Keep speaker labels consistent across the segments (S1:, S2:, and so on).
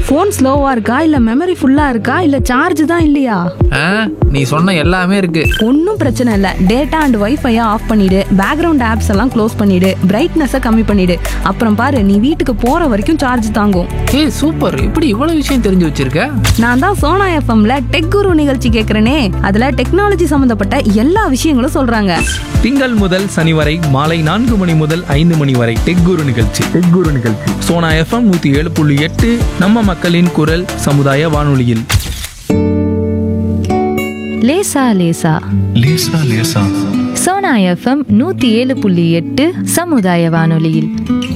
S1: phone ஸ்லோவா இருக்கா இல்ல மெமரி ஃபுல்லா இருக்கா இல்ல சார்ஜ் தான் இல்லையா
S2: ஆ நீ சொன்ன எல்லாமே இருக்கு
S1: ஒன்றும் பிரச்சனை இல்லை டேட்டா அண்ட் வைஃபையை ஆஃப் பண்ணிடு பேக்ரவுண்ட் ஆப்ஸ் எல்லாம் க்ளோஸ் பண்ணிடு பிரைட்னஸை கம்மி பண்ணிடு அப்புறம் பாரு நீ வீட்டுக்கு போற வரைக்கும் சார்ஜ் தாங்கும்
S2: ஏய் சூப்பர் இப்படி இவ்வளவு விஷயம் தெரிஞ்சு வச்சிருக்க
S1: நான் தான் சோனா எஃப்எம்ல டெக் குரு நிகழ்ச்சி கேட்குறேனே அதுல டெக்னாலஜி சம்மந்தப்பட்ட எல்லா விஷயங்களும் சொல்றாங்க
S3: திங்கள் முதல் சனி வரை மாலை நான்கு மணி முதல் ஐந்து மணி வரை டெக் குரு நிகழ்ச்சி டெக் குரு நிகழ்ச்சி சோனா எஃப்எம் நூத்தி ஏழு புள்ளி எட்டு நம்ம மக்களின் குரல் சமுதாய வானொலியில்
S4: லேசா லேசா
S5: லேசா லேசா
S4: சோனா எஃப்எம் நூத்தி ஏழு புள்ளி எட்டு சமுதாய வானொலியில்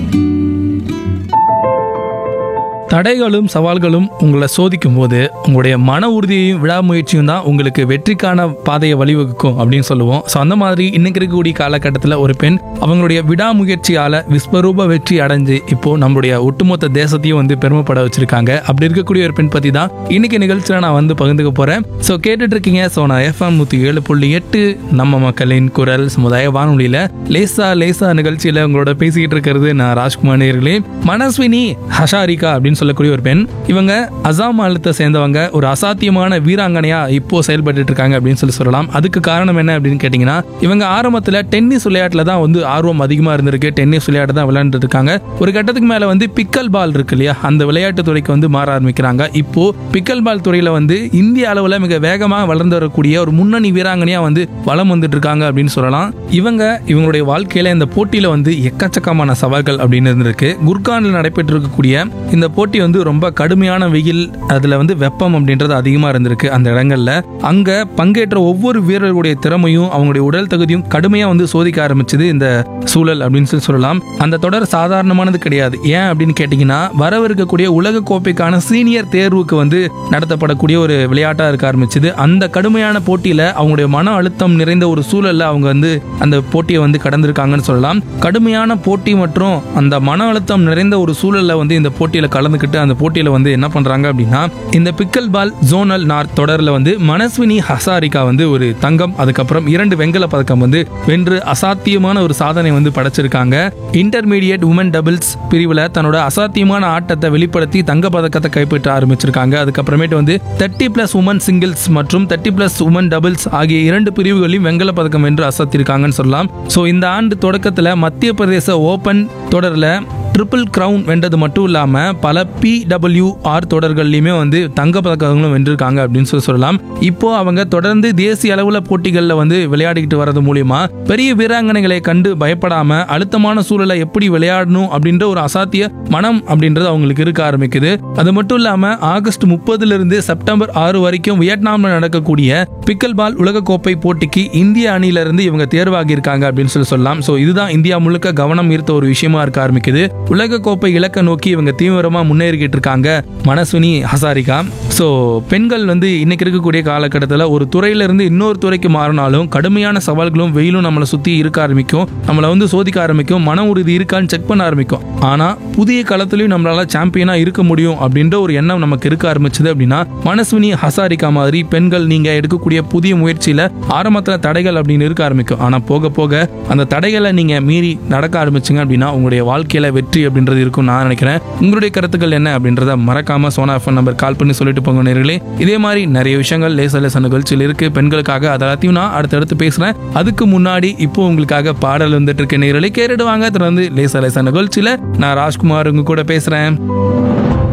S3: தடைகளும் சவால்களும் உங்களை சோதிக்கும் போது உங்களுடைய மன உறுதியையும் விடாமுயற்சியும் தான் உங்களுக்கு வெற்றிக்கான பாதையை வழிவகுக்கும் அப்படின்னு சொல்லுவோம் ஸோ அந்த மாதிரி இன்னைக்கு இருக்கக்கூடிய காலகட்டத்தில் ஒரு பெண் அவங்களுடைய விடாமுயற்சியால விஸ்வரூப வெற்றி அடைஞ்சு இப்போ நம்மளுடைய ஒட்டுமொத்த தேசத்தையும் வந்து பெருமைப்பட வச்சிருக்காங்க அப்படி இருக்கக்கூடிய ஒரு பெண் பத்தி தான் இன்னைக்கு நிகழ்ச்சியில் நான் வந்து பகிர்ந்துக்க போறேன் ஸோ கேட்டுட்டு இருக்கீங்க ஸோ நான் எஃப்எம் நூற்றி ஏழு புள்ளி எட்டு நம்ம மக்களின் குரல் சமுதாய வானொலியில லேசா லேசா நிகழ்ச்சியில உங்களோட பேசிக்கிட்டு இருக்கிறது நான் ராஜ்குமார் நேயர்களே மனஸ்வினி ஹஷாரிகா அப்படின்னு சொல்லக்கூடிய ஒரு பெண் இவங்க அசாம் மாநிலத்தை சேர்ந்தவங்க ஒரு அசாத்தியமான வீராங்கனையா இப்போ செயல்பட்டு இருக்காங்க அப்படின்னு சொல்லி சொல்லலாம் அதுக்கு காரணம் என்ன அப்படின்னு கேட்டிங்கன்னா இவங்க ஆரம்பத்தில் டென்னிஸ் விளையாட்டில் தான் வந்து ஆர்வம் அதிகமாக இருந்திருக்கு டென்னிஸ் விளையாட்டு தான் விளையாண்டுட்டு இருக்காங்க ஒரு கட்டத்துக்கு மேலே வந்து பிக்கல் பால் இருக்கு இல்லையா அந்த விளையாட்டு துறைக்கு வந்து மாற ஆரம்பிக்கிறாங்க இப்போ பிக்கல் பால் துறையில் வந்து இந்திய அளவில் மிக வேகமாக வளர்ந்து வரக்கூடிய ஒரு முன்னணி வீராங்கனையா வந்து வளம் வந்துட்டு இருக்காங்க அப்படின்னு சொல்லலாம் இவங்க இவங்களுடைய வாழ்க்கையில இந்த போட்டியில வந்து எக்கச்சக்கமான சவால்கள் அப்படின்னு இருந்திருக்கு குர்கானில் நடைபெற்று இருக்கக்கூடிய இந்த போட்டி வந்து ரொம்ப கடுமையான வெயில் அதுல வந்து வெப்பம் அப்படின்றது அதிகமா இருந்திருக்கு அந்த இடங்கள்ல அங்க பங்கேற்ற ஒவ்வொரு வீரர்களுடைய திறமையும் அவங்களுடைய உடல் தகுதியும் கடுமையா வந்து சோதிக்க ஆரம்பிச்சது இந்த சூழல் அப்படின்னு சொல்லி சொல்லலாம் அந்த தொடர் சாதாரணமானது கிடையாது ஏன் அப்படின்னு கேட்டீங்கன்னா வரவிருக்கக்கூடிய உலக கோப்பைக்கான சீனியர் தேர்வுக்கு வந்து நடத்தப்படக்கூடிய ஒரு விளையாட்டா இருக்க ஆரம்பிச்சது அந்த கடுமையான போட்டியில அவங்களுடைய மன அழுத்தம் நிறைந்த ஒரு சூழல்ல அவங்க வந்து அந்த போட்டியை வந்து கடந்திருக்காங்கன்னு சொல்லலாம் கடுமையான போட்டி மற்றும் அந்த மன அழுத்தம் நிறைந்த ஒரு சூழல்ல வந்து இந்த போட்டியில கலந்துக்கிட்டு அந்த போட்டியில வந்து என்ன பண்றாங்க அப்படின்னா இந்த பிக்கல் பால் ஜோனல் நார்த் தொடர்ல வந்து மனஸ்வினி ஹசாரிகா வந்து ஒரு தங்கம் அதுக்கப்புறம் இரண்டு வெங்கல பதக்கம் வந்து வென்று அசாத்தியமான ஒரு சாதனை வந்து படைச்சிருக்காங்க இன்டர்மீடியட் உமன் டபுள்ஸ் பிரிவுல தன்னோட அசாத்தியமான ஆட்டத்தை வெளிப்படுத்தி தங்க பதக்கத்தை கைப்பற்ற ஆரம்பிச்சிருக்காங்க அதுக்கப்புறமேட்டு வந்து தேர்ட்டி பிளஸ் உமன் சிங்கிள்ஸ் மற்றும் தேர்ட்டி பிளஸ் உமன் டபுள்ஸ் ஆகிய இரண்டு பிரிவுகளிலும் வெங்கல பதக்கம் வென்று அசத்திருக்காங்கன்னு சொல்லலாம் ஸோ இந்த ஆண்டு தொடக்கத்தில் மத்திய பிரதேச ஓபன் தொடரில் ட்ரிபிள் கிரவுன் வென்றது மட்டும் இல்லாமல் பல பிடபிள்யூஆர் தொடர்கள்லையுமே வந்து தங்க பதக்கங்களும் வென்றிருக்காங்க அப்படின்னு சொல்லி சொல்லலாம் இப்போ அவங்க தொடர்ந்து தேசிய அளவில் போட்டிகளில் வந்து விளையாடிக்கிட்டு வர்றது மூலியமா பெரிய வீராங்கனைகளை கண்டு பயப்படாம அழுத்தமான சூழலை எப்படி விளையாடணும் அப்படின்ற ஒரு அசாத்திய மனம் அப்படின்றது அவங்களுக்கு இருக்க ஆரம்பிக்குது அது மட்டும் இல்லாம ஆகஸ்ட் முப்பதுல இருந்து செப்டம்பர் ஆறு வரைக்கும் வியட்நாம்ல நடக்கக்கூடிய பிக்கல் பால் உலகக்கோப்பை போட்டிக்கு இந்திய அணியில இருந்து இவங்க தேர்வாகி இருக்காங்க அப்படின்னு சொல்லி சொல்லலாம் ஸோ இதுதான் இந்தியா முழுக்க கவனம் ஈர்த்த ஒரு விஷயமா இருக்க ஆரம்பிக்குது உலகக்கோப்பை இலக்கை நோக்கி இவங்க தீவிரமா முன்னேறிக்கிட்டு இருக்காங்க மனஸ்வினி ஹசாரிகா ஸோ பெண்கள் வந்து இன்னைக்கு இருக்கக்கூடிய காலகட்டத்தில் ஒரு துறையில இருந்து இன்னொரு துறைக்கு மாறினாலும் கடுமையான சவால்களும் வெயிலும் நம்மளை சுத்தி இருக்க ஆரம்பிக்கும் நம்மளை வந்து சோதிக்க ஆரம்பிக்கும் மன உறுதி இருக்கான்னு செக் பண்ண ஆரம்பிக்கும் ஆனா புதிய களத்திலையும் நம்மளால சாம்பியனா இருக்க முடியும் அப்படின்ற ஒரு எண்ணம் நமக்கு இருக்க ஆரம்பிச்சது அப்படின்னா மனஸ்வினி ஹசாரிகா மாதிரி பெண்கள் நீங்க எடுக்கக்கூடிய புதிய முயற்சியில ஆரம்பத்துல தடைகள் அப்படின்னு இருக்க ஆரம்பிக்கும் ஆனா போக போக அந்த தடைகளை நீங்க மீறி நடக்க ஆரம்பிச்சீங்க அப்படின்னா உங்களுடைய வாழ்க்கையில வெற்றி அப்படின்றது இருக்கும் நான் நினைக்கிறேன் உங்களுடைய கருத்துக்கள் என்ன அப்படின்றத மறக்காம சோனா ஃபோன் நம்பர் கால் பண்ணி சொல்லிட்டு போங்க நேர்களே இதே மாதிரி நிறைய விஷயங்கள் லேச லேச நிகழ்ச்சியில் இருக்கு பெண்களுக்காக அதை எல்லாத்தையும் நான் அடுத்தடுத்து பேசுறேன் அதுக்கு முன்னாடி இப்போ உங்களுக்காக பாடல் வந்துட்டு இருக்க நேரலை கேட்டுடுவாங்க தொடர்ந்து லேச லேச நிகழ்ச்சியில நான் ராஜ்குமார் உங்க கூட பேசுறேன்